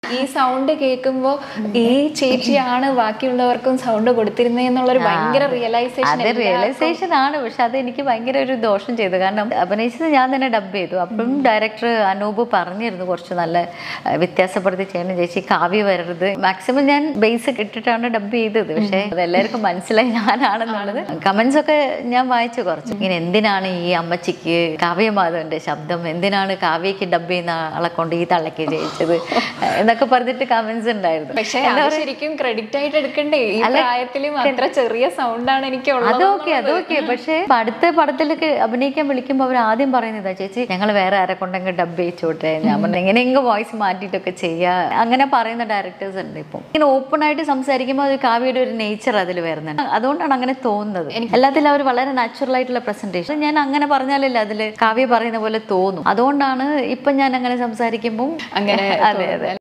ഈ സൗണ്ട് കേൾക്കുമ്പോ ഈ ചേച്ചിയാണ് ബാക്കിയുള്ളവർക്കും സൗണ്ട് കൊടുത്തിരുന്നതെന്നുള്ളൊരു ഭയങ്കര റിയലൈസേഷൻ അത് റിയലൈസേഷൻ ആണ് പക്ഷെ അത് എനിക്ക് ഭയങ്കര ഒരു ദോഷം ചെയ്തു കാരണം അഭിനയിച്ചത് ഞാൻ തന്നെ ഡബ് ചെയ്തു അപ്പം ഡയറക്ടർ അനൂപ് പറഞ്ഞിരുന്നു കുറച്ച് നല്ല അഹ് വ്യത്യാസപ്പെടുത്തി ചെയ്യണം ചേച്ചി കാവ്യ വരരുത് മാക്സിമം ഞാൻ ബേസ് ഇട്ടിട്ടാണ് ഡബ് ചെയ്തത് പക്ഷെ അത് എല്ലാവർക്കും മനസ്സിലായി ഞാനാണെന്നുള്ളത് കമന്റ്സ് ഒക്കെ ഞാൻ വായിച്ചു കുറച്ച് ഇങ്ങനെ എന്തിനാണ് ഈ അമ്മച്ചിക്ക് കാവ്യമാധവന്റെ ശബ്ദം എന്തിനാണ് കാവ്യക്ക് ഡബ് ചെയ്യുന്ന ആളെ കൊണ്ട് ഈ തള്ളക്ക് ജയിച്ചത് എന്നൊക്കെ പറഞ്ഞിട്ട് കമന്റ്സ് ഉണ്ടായിരുന്നു പക്ഷെ അത് ശരിക്കും ക്രെഡിറ്റ് ആയിട്ട് എടുക്കണ്ടേ ഈ പ്രായത്തിലും അത്ര ചെറിയ സൗണ്ടാണ് എനിക്ക് ഉള്ളത് അതൊക്കെ അതൊക്കെ പക്ഷേ ഇപ്പൊ അടുത്ത പടത്തിലൊക്കെ അഭിനയിക്കാൻ വിളിക്കുമ്പോൾ അവർ ആദ്യം പറയുന്നതാ ചേച്ചി ഞങ്ങൾ വേറെ ആരെ കൊണ്ടെങ്കിൽ ഡബ് ചെയ്യിച്ചോട്ടെ ഞാൻ പറഞ്ഞു എങ്ങനെയെങ്കിലും വോയിസ് മാറ്റിയിട്ടൊക്കെ ചെയ്യാ അങ്ങനെ പറയുന്ന ഡയറക്ടേഴ്സ് ഉണ്ട് ഇപ്പം ഇങ്ങനെ ഓപ്പൺ ആയിട്ട് സംസാരിക്കുമ്പോൾ അത് കാവ്യയുടെ ഒരു നേച്ചർ അതിൽ വരുന്നുണ്ട് അതുകൊണ്ടാണ് അങ്ങനെ തോന്നുന്നത് എല്ലാത്തിലും അവർ വളരെ നാച്ചുറൽ ആയിട്ടുള്ള പ്രസന്റേഷൻ ഞാൻ അങ്ങനെ പറഞ്ഞാലല്ലേ അതിൽ കാവ്യ പറയുന്ന പോലെ തോന്നും അതുകൊണ്ടാണ് ഇപ്പം ഞാൻ അങ്ങനെ സംസാരിക്കുമ്പോൾ അങ്ങനെ അതെ അതെ